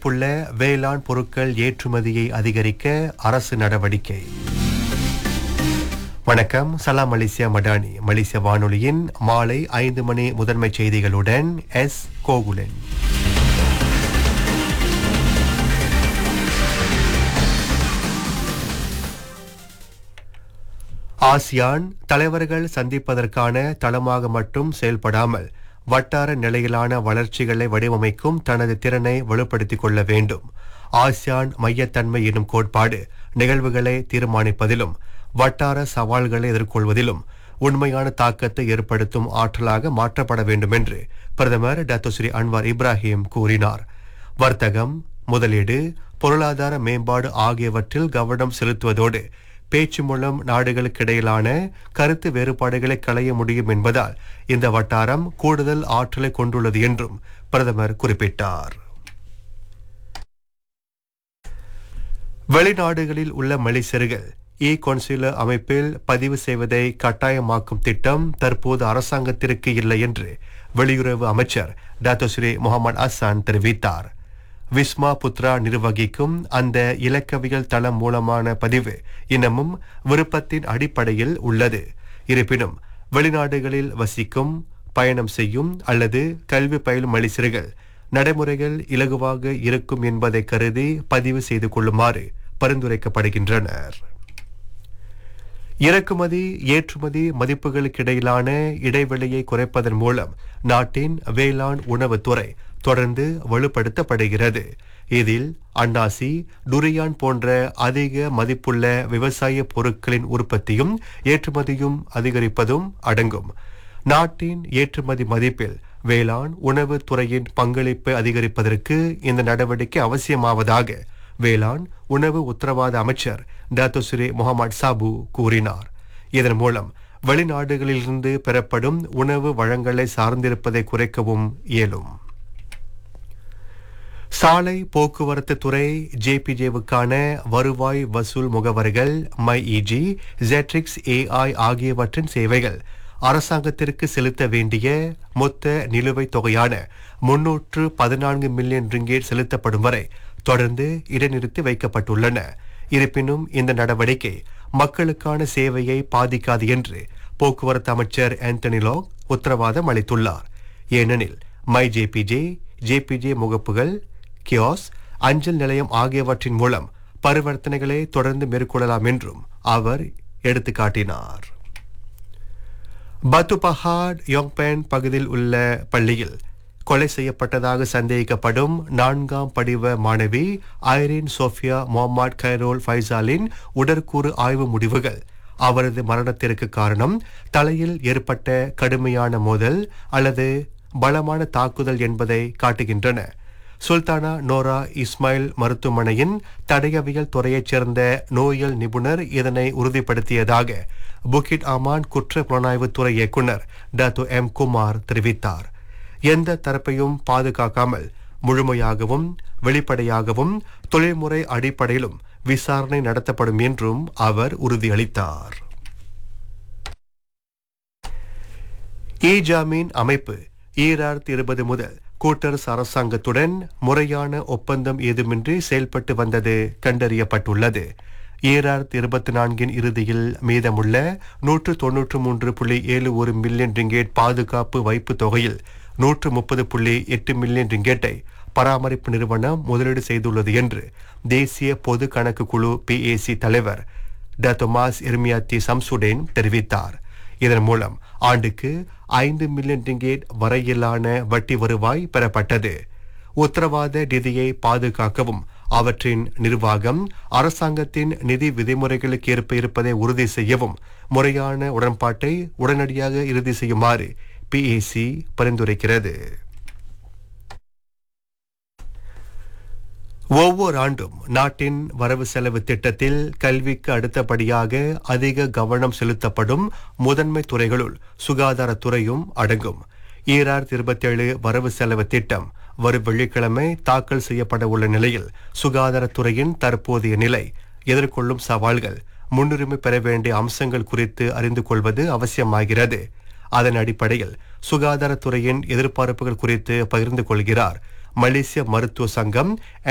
மதிப்புள்ள வேளாண் பொருட்கள் ஏற்றுமதியை அதிகரிக்க அரசு நடவடிக்கை வணக்கம் சலாம் மலேசியா மடானி மலேசிய வானொலியின் மாலை ஐந்து மணி முதன்மை செய்திகளுடன் எஸ் கோகுலன் ஆசியான் தலைவர்கள் சந்திப்பதற்கான தளமாக மட்டும் செயல்படாமல் வட்டார நிலையிலான வளர்ச்சிகளை வடிவமைக்கும் தனது திறனை வலுப்படுத்திக் கொள்ள வேண்டும் ஆசியான் மையத்தன்மை எனும் கோட்பாடு நிகழ்வுகளை தீர்மானிப்பதிலும் வட்டார சவால்களை எதிர்கொள்வதிலும் உண்மையான தாக்கத்தை ஏற்படுத்தும் ஆற்றலாக மாற்றப்பட வேண்டும் என்று பிரதமர் டாக்டர் ஸ்ரீ அன்வார் இப்ராஹிம் கூறினார் வர்த்தகம் முதலீடு பொருளாதார மேம்பாடு ஆகியவற்றில் கவனம் செலுத்துவதோடு பேச்சு மூலம் நாடுகளுக்கிடையிலான கருத்து வேறுபாடுகளை களைய முடியும் என்பதால் இந்த வட்டாரம் கூடுதல் ஆற்றலை கொண்டுள்ளது என்றும் பிரதமர் குறிப்பிட்டார் வெளிநாடுகளில் உள்ள மலேசியர்கள் இ கொன்சுலர் அமைப்பில் பதிவு செய்வதை கட்டாயமாக்கும் திட்டம் தற்போது அரசாங்கத்திற்கு இல்லை என்று வெளியுறவு அமைச்சர் டாக்டர் ஸ்ரீ முகமது அசான் தெரிவித்தார் விஸ்மா புத்ரா நிர்வகிக்கும் அந்த இலக்கவியல் தளம் மூலமான பதிவு இன்னமும் விருப்பத்தின் அடிப்படையில் உள்ளது இருப்பினும் வெளிநாடுகளில் வசிக்கும் பயணம் செய்யும் அல்லது கல்வி பயிலும் மலேசியர்கள் நடைமுறைகள் இலகுவாக இருக்கும் என்பதை கருதி பதிவு செய்து கொள்ளுமாறு பரிந்துரைக்கப்படுகின்றனர் இறக்குமதி ஏற்றுமதி மதிப்புகளுக்கிடையிலான இடைவெளியை குறைப்பதன் மூலம் நாட்டின் வேளாண் உணவுத்துறை தொடர்ந்து வலுப்படுத்தப்படுகிறது இதில் அன்னாசி டுரியான் போன்ற அதிக மதிப்புள்ள விவசாய பொருட்களின் உற்பத்தியும் ஏற்றுமதியும் அதிகரிப்பதும் அடங்கும் நாட்டின் ஏற்றுமதி மதிப்பில் வேளாண் உணவு துறையின் பங்களிப்பை அதிகரிப்பதற்கு இந்த நடவடிக்கை அவசியமாவதாக வேளாண் உணவு உத்தரவாத அமைச்சர் டாக்டர் ஸ்ரீ முகமது சாபு கூறினார் இதன் மூலம் வெளிநாடுகளிலிருந்து பெறப்படும் உணவு வழங்கலை சார்ந்திருப்பதை குறைக்கவும் இயலும் சாலை போக்குவரத்து துறை ஜேபிஜேவுக்கான வருவாய் வசூல் முகவர்கள் மைஇஜி ஜெட்ரிக்ஸ் ஏஐ ஆகியவற்றின் சேவைகள் அரசாங்கத்திற்கு செலுத்த வேண்டிய மொத்த நிலுவைத் தொகையான முன்னூற்று பதினான்கு மில்லியன் ரிங்கேட் செலுத்தப்படும் வரை தொடர்ந்து இடைநிறுத்தி வைக்கப்பட்டுள்ளன இருப்பினும் இந்த நடவடிக்கை மக்களுக்கான சேவையை பாதிக்காது என்று போக்குவரத்து அமைச்சர் ஆந்தனி லாக் உத்தரவாதம் அளித்துள்ளார் ஏனெனில் மை ஜேபிஜே ஜேபிஜே முகப்புகள் கியோஸ் அஞ்சல் நிலையம் ஆகியவற்றின் மூலம் பரிவர்த்தனைகளை தொடர்ந்து மேற்கொள்ளலாம் என்றும் அவர் எடுத்துக்காட்டினார் பத்துபஹாட் யோங்பேன் பகுதியில் உள்ள பள்ளியில் கொலை செய்யப்பட்டதாக சந்தேகிக்கப்படும் நான்காம் படிவ மாணவி ஐரின் சோஃபியா முகமது கைரோல் ஃபைசாலின் உடற்கூறு ஆய்வு முடிவுகள் அவரது மரணத்திற்கு காரணம் தலையில் ஏற்பட்ட கடுமையான மோதல் அல்லது பலமான தாக்குதல் என்பதை காட்டுகின்றன சுல்தானா நோரா இஸ்மாயில் மருத்துவமனையின் தடயவியல் துறையைச் சேர்ந்த நோயியல் நிபுணர் இதனை உறுதிப்படுத்தியதாக புகிட் அமான் குற்ற புலனாய்வுத்துறை இயக்குனர் டாக்டர் எம் குமார் தெரிவித்தார் எந்த தரப்பையும் பாதுகாக்காமல் முழுமையாகவும் வெளிப்படையாகவும் தொழில்முறை அடிப்படையிலும் விசாரணை நடத்தப்படும் என்றும் அவர் உறுதியளித்தார் இ ஜாமீன் அமைப்பு ஈராயிரத்தி இருபது முதல் கூட்டரசு அரசாங்கத்துடன் முறையான ஒப்பந்தம் ஏதுமின்றி செயல்பட்டு வந்தது கண்டறியப்பட்டுள்ளது ஈராயிரத்தி இருபத்தி நான்கின் இறுதியில் மீதமுள்ள நூற்று தொன்னூற்று மூன்று புள்ளி ஏழு ஒரு மில்லியன் ரிங்கேட் பாதுகாப்பு வைப்பு தொகையில் நூற்று முப்பது புள்ளி எட்டு மில்லியன் ரிங்கேட்டை பராமரிப்பு நிறுவனம் முதலீடு செய்துள்ளது என்று தேசிய பொது கணக்கு குழு பிஏசி தலைவர் ட தொமாஸ் எர்மியாத்தி சம்சுடேன் தெரிவித்தார் இதன் மூலம் ஆண்டுக்கு ஐந்து மில்லியன் ரிங்கேட் வரையிலான வட்டி வருவாய் பெறப்பட்டது உத்தரவாத நிதியை பாதுகாக்கவும் அவற்றின் நிர்வாகம் அரசாங்கத்தின் நிதி விதிமுறைகளுக்கு ஏற்ப இருப்பதை உறுதி செய்யவும் முறையான உடன்பாட்டை உடனடியாக இறுதி செய்யுமாறு பிஏசி பரிந்துரைக்கிறது ஒவ்வொரு ஆண்டும் நாட்டின் வரவு செலவு திட்டத்தில் கல்விக்கு அடுத்தபடியாக அதிக கவனம் செலுத்தப்படும் முதன்மை துறைகளுள் சுகாதாரத்துறையும் அடங்கும் ஈராயிரத்தி இருபத்தேழு வரவு செலவு திட்டம் வரும் வெள்ளிக்கிழமை தாக்கல் செய்யப்பட உள்ள நிலையில் சுகாதாரத்துறையின் தற்போதைய நிலை எதிர்கொள்ளும் சவால்கள் முன்னுரிமை பெற வேண்டிய அம்சங்கள் குறித்து அறிந்து கொள்வது அவசியமாகிறது அதன் அடிப்படையில் சுகாதாரத்துறையின் எதிர்பார்ப்புகள் குறித்து பகிர்ந்து கொள்கிறார் மலேசிய மருத்துவ சங்கம்